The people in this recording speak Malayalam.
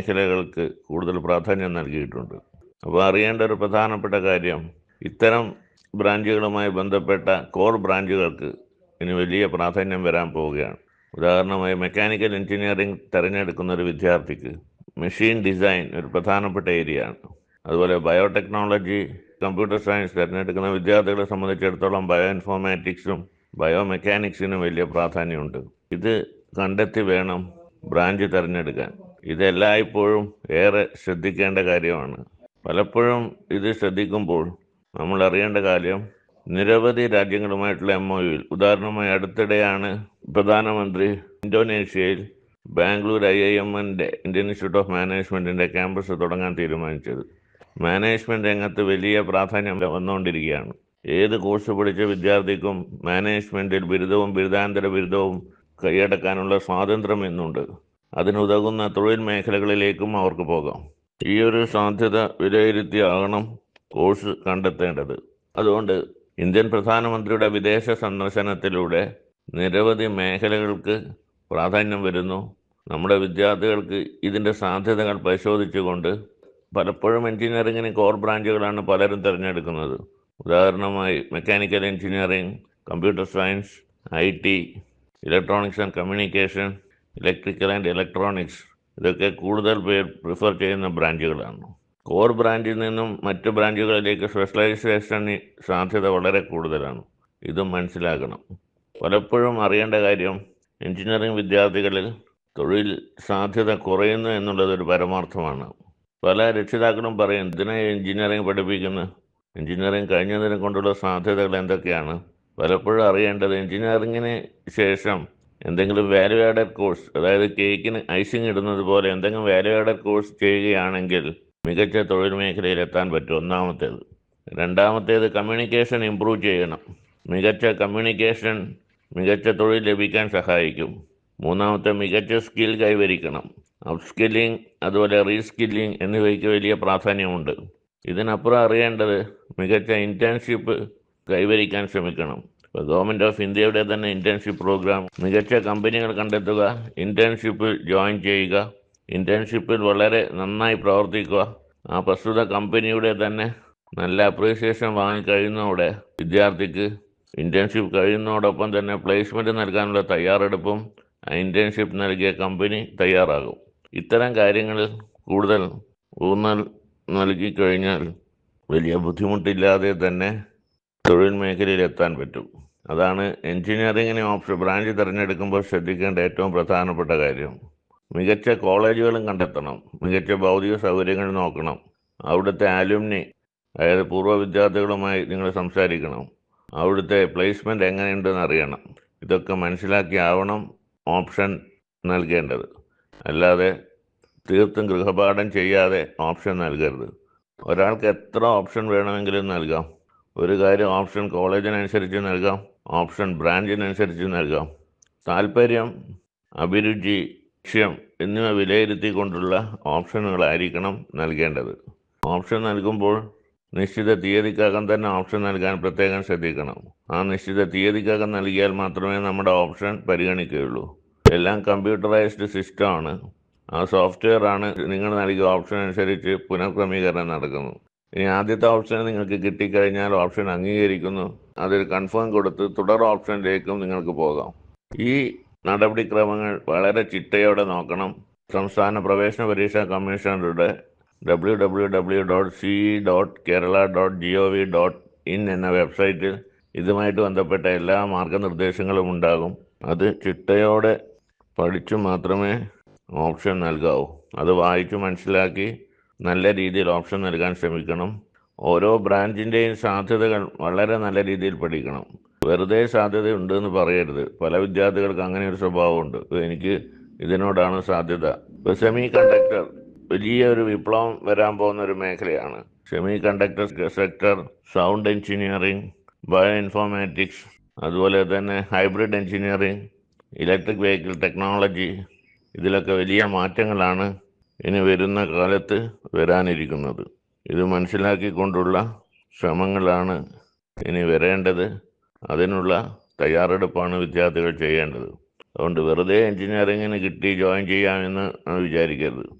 മേഖലകൾക്ക് കൂടുതൽ പ്രാധാന്യം നൽകിയിട്ടുണ്ട് അപ്പോൾ അറിയേണ്ട ഒരു പ്രധാനപ്പെട്ട കാര്യം ഇത്തരം ബ്രാഞ്ചുകളുമായി ബന്ധപ്പെട്ട കോർ ബ്രാഞ്ചുകൾക്ക് ഇനി വലിയ പ്രാധാന്യം വരാൻ പോവുകയാണ് ഉദാഹരണമായി മെക്കാനിക്കൽ എഞ്ചിനീയറിംഗ് തിരഞ്ഞെടുക്കുന്ന ഒരു വിദ്യാർത്ഥിക്ക് മെഷീൻ ഡിസൈൻ ഒരു പ്രധാനപ്പെട്ട ഏരിയ ആണ് അതുപോലെ ബയോടെക്നോളജി കമ്പ്യൂട്ടർ സയൻസ് തിരഞ്ഞെടുക്കുന്ന വിദ്യാർത്ഥികളെ സംബന്ധിച്ചിടത്തോളം ബയോ ഇൻഫോർമാറ്റിക്സും ബയോ മെക്കാനിക്സിനും വലിയ പ്രാധാന്യമുണ്ട് ഇത് കണ്ടെത്തി വേണം ബ്രാഞ്ച് തിരഞ്ഞെടുക്കാൻ ഇതെല്ലായ്പ്പോഴും ഏറെ ശ്രദ്ധിക്കേണ്ട കാര്യമാണ് പലപ്പോഴും ഇത് ശ്രദ്ധിക്കുമ്പോൾ നമ്മൾ അറിയേണ്ട കാര്യം നിരവധി രാജ്യങ്ങളുമായിട്ടുള്ള എം ഒ യുയിൽ ഉദാഹരണമായി അടുത്തിടെയാണ് പ്രധാനമന്ത്രി ഇന്തോനേഷ്യയിൽ ബാംഗ്ലൂർ ഐ ഐ എം എൻ്റെ ഇന്ത്യൻ ഇൻസ്റ്റിറ്റ്യൂട്ട് ഓഫ് മാനേജ്മെൻറ്റിൻ്റെ ക്യാമ്പസ് തുടങ്ങാൻ തീരുമാനിച്ചത് മാനേജ്മെൻറ്റ് രംഗത്ത് വലിയ പ്രാധാന്യം വന്നുകൊണ്ടിരിക്കുകയാണ് ഏത് കോഴ്സ് പഠിച്ച വിദ്യാർത്ഥിക്കും മാനേജ്മെൻറ്റിൽ ബിരുദവും ബിരുദാന്തര ബിരുദവും കൈയടക്കാനുള്ള സ്വാതന്ത്ര്യം ഇന്നുണ്ട് അതിനുതകുന്ന തൊഴിൽ മേഖലകളിലേക്കും അവർക്ക് പോകാം ഈ ഒരു സാധ്യത വിലയിരുത്തിയാകണം കോഴ്സ് കണ്ടെത്തേണ്ടത് അതുകൊണ്ട് ഇന്ത്യൻ പ്രധാനമന്ത്രിയുടെ വിദേശ സന്ദർശനത്തിലൂടെ നിരവധി മേഖലകൾക്ക് പ്രാധാന്യം വരുന്നു നമ്മുടെ വിദ്യാർത്ഥികൾക്ക് ഇതിൻ്റെ സാധ്യതകൾ പരിശോധിച്ചുകൊണ്ട് പലപ്പോഴും എഞ്ചിനീയറിങ്ങിന് കോർ ബ്രാഞ്ചുകളാണ് പലരും തിരഞ്ഞെടുക്കുന്നത് ഉദാഹരണമായി mechanical engineering computer science I T electronics and communication electrical and electronics ഇതൊക്കെ കൂടുതൽ പേർ പ്രിഫർ ചെയ്യുന്ന ബ്രാഞ്ചുകളാണ് കോർ ബ്രാഞ്ചിൽ നിന്നും മറ്റ് ബ്രാഞ്ചുകളിലേക്ക് സ്പെഷ്യലൈസേഷന് സാധ്യത വളരെ കൂടുതലാണ് ഇതും മനസ്സിലാക്കണം പലപ്പോഴും അറിയേണ്ട കാര്യം എഞ്ചിനീയറിംഗ് വിദ്യാർത്ഥികളിൽ തൊഴിൽ സാധ്യത കുറയുന്നു എന്നുള്ളത് ഒരു പരമാർത്ഥമാണ് പല രക്ഷിതാക്കളും പറയും എന്തിനാ എഞ്ചിനീയറിംഗ് പഠിപ്പിക്കുന്നത് എഞ്ചിനീയറിംഗ് കഴിഞ്ഞതിനെ കൊണ്ടുള്ള സാധ്യതകൾ എന്തൊക്കെയാണ് പലപ്പോഴും അറിയേണ്ടത് എഞ്ചിനീയറിങ്ങിന് ശേഷം എന്തെങ്കിലും വാല്യൂ ആഡഡ് കോഴ്സ് അതായത് കേക്കിന് ഐസിങ് ഇടുന്നത് പോലെ എന്തെങ്കിലും വാല്യൂ ആഡഡ് കോഴ്സ് ചെയ്യുകയാണെങ്കിൽ മികച്ച തൊഴിൽ മേഖലയിൽ എത്താൻ പറ്റും ഒന്നാമത്തേത് രണ്ടാമത്തേത് കമ്മ്യൂണിക്കേഷൻ ഇമ്പ്രൂവ് ചെയ്യണം മികച്ച കമ്മ്യൂണിക്കേഷൻ മികച്ച തൊഴിൽ ലഭിക്കാൻ സഹായിക്കും മൂന്നാമത്തെ മികച്ച സ്കിൽ കൈവരിക്കണം അപ്സ്കില്ലിംഗ് അതുപോലെ റീസ്കില്ലിംഗ് എന്നിവയ്ക്ക് വലിയ പ്രാധാന്യമുണ്ട് ഇതിനപ്പുറം അറിയേണ്ടത് മികച്ച ഇൻറ്റേൺഷിപ്പ് കൈവരിക്കാൻ ശ്രമിക്കണം ഇപ്പോൾ ഗവൺമെൻറ് ഓഫ് ഇന്ത്യയുടെ തന്നെ ഇൻറ്റേൺഷിപ്പ് പ്രോഗ്രാം മികച്ച കമ്പനികൾ കണ്ടെത്തുക ഇൻറ്റേൺഷിപ്പിൽ ജോയിൻ ചെയ്യുക ഇൻറ്റേൺഷിപ്പിൽ വളരെ നന്നായി പ്രവർത്തിക്കുക ആ പ്രസ്തുത കമ്പനിയുടെ തന്നെ നല്ല അപ്രീസിയേഷൻ വാങ്ങിക്കഴിയുന്നതോടെ വിദ്യാർത്ഥിക്ക് ഇൻറ്റേൺഷിപ്പ് കഴിയുന്നതോടൊപ്പം തന്നെ പ്ലേസ്മെൻറ്റ് നൽകാനുള്ള തയ്യാറെടുപ്പും ആ ഇൻറ്റേൺഷിപ്പ് നൽകിയ കമ്പനി തയ്യാറാകും ഇത്തരം കാര്യങ്ങളിൽ കൂടുതൽ ഊന്നൽ നൽകി കഴിഞ്ഞാൽ വലിയ ബുദ്ധിമുട്ടില്ലാതെ തന്നെ തൊഴിൽ മേഖലയിൽ എത്താൻ പറ്റും അതാണ് എഞ്ചിനീയറിങ്ങിന് ഓപ്ഷൻ ബ്രാഞ്ച് തിരഞ്ഞെടുക്കുമ്പോൾ ശ്രദ്ധിക്കേണ്ട ഏറ്റവും പ്രധാനപ്പെട്ട കാര്യം മികച്ച കോളേജുകളും കണ്ടെത്തണം മികച്ച ഭൗതിക സൗകര്യങ്ങൾ നോക്കണം അവിടുത്തെ ആലുമിനി അതായത് പൂർവ്വ വിദ്യാർത്ഥികളുമായി നിങ്ങൾ സംസാരിക്കണം അവിടുത്തെ പ്ലേസ്മെൻറ്റ് എങ്ങനെയുണ്ടെന്ന് അറിയണം ഇതൊക്കെ മനസ്സിലാക്കിയാവണം ഓപ്ഷൻ നൽകേണ്ടത് അല്ലാതെ തീർത്തും ഗൃഹപാഠം ചെയ്യാതെ ഓപ്ഷൻ നൽകരുത് ഒരാൾക്ക് എത്ര ഓപ്ഷൻ വേണമെങ്കിലും നൽകാം ഒരു കാര്യം ഓപ്ഷൻ കോളേജിനനുസരിച്ച് നൽകാം ഓപ്ഷൻ ബ്രാഞ്ചിനനുസരിച്ച് നൽകാം താല്പര്യം അഭിരുചി ലക്ഷ്യം എന്നിവ വിലയിരുത്തിക്കൊണ്ടുള്ള ഓപ്ഷനുകളായിരിക്കണം നൽകേണ്ടത് ഓപ്ഷൻ നൽകുമ്പോൾ നിശ്ചിത തീയതിക്കകം തന്നെ ഓപ്ഷൻ നൽകാൻ പ്രത്യേകം ശ്രദ്ധിക്കണം ആ നിശ്ചിത തീയതിക്കകം നൽകിയാൽ മാത്രമേ നമ്മുടെ ഓപ്ഷൻ പരിഗണിക്കുകയുള്ളൂ എല്ലാം കമ്പ്യൂട്ടറൈസ്ഡ് സിസ്റ്റമാണ് ആ സോഫ്റ്റ്വെയർ ആണ് നിങ്ങൾ നൽകിയ ഓപ്ഷൻ അനുസരിച്ച് പുനഃക്രമീകരണം നടക്കുന്നു ഇനി ആദ്യത്തെ ഓപ്ഷൻ നിങ്ങൾക്ക് കിട്ടിക്കഴിഞ്ഞാൽ ഓപ്ഷൻ അംഗീകരിക്കുന്നു അതിൽ കൺഫേം കൊടുത്ത് തുടർ ഓപ്ഷനിലേക്കും നിങ്ങൾക്ക് പോകാം ഈ നടപടിക്രമങ്ങൾ വളരെ ചിട്ടയോടെ നോക്കണം സംസ്ഥാന പ്രവേശന പരീക്ഷാ കമ്മീഷണറുടെ W W W dot C dot Kerala dot G O V dot in എന്ന വെബ്സൈറ്റിൽ ഇതുമായിട്ട് ബന്ധപ്പെട്ട എല്ലാ മാർഗനിർദ്ദേശങ്ങളും ഉണ്ടാകും അത് ചിട്ടയോടെ പഠിച്ചു മാത്രമേ ഓപ്ഷൻ നൽകാവൂ അത് വായിച്ചു മനസ്സിലാക്കി നല്ല രീതിയിൽ ഓപ്ഷൻ നൽകാൻ ശ്രമിക്കണം ഓരോ ബ്രാഞ്ചിൻ്റെയും സാധ്യതകൾ വളരെ നല്ല രീതിയിൽ പഠിക്കണം വെറുതെ സാധ്യതയുണ്ട് എന്ന് പറയരുത് പല വിദ്യാർത്ഥികൾക്ക് അങ്ങനെ ഒരു സ്വഭാവമുണ്ട് എനിക്ക് ഇതിനോടാണ് സാധ്യത ഇപ്പോൾ സെമി കണ്ടക്ടർ വലിയ ഒരു വിപ്ലവം വരാൻ പോകുന്ന ഒരു മേഖലയാണ് semiconductor sector sound engineering bioinformatics അതുപോലെ തന്നെ hybrid engineering electric vehicle technology ഇതിലൊക്കെ വലിയ മാറ്റങ്ങളാണ് ഇനി വരുന്ന കാലത്ത് വരാനിരിക്കുന്നത് ഇത് മനസ്സിലാക്കിക്കൊണ്ടുള്ള ശ്രമങ്ങളാണ് ഇനി വരേണ്ടത് അതിനുള്ള തയ്യാറെടുപ്പാണ് വിദ്യാർത്ഥികൾ ചെയ്യേണ്ടത് അതുകൊണ്ട് വെറുതെ എഞ്ചിനീയറിങ്ങിന് കിട്ടി ജോയിൻ ചെയ്യാമെന്ന് വിചാരിക്കരുത്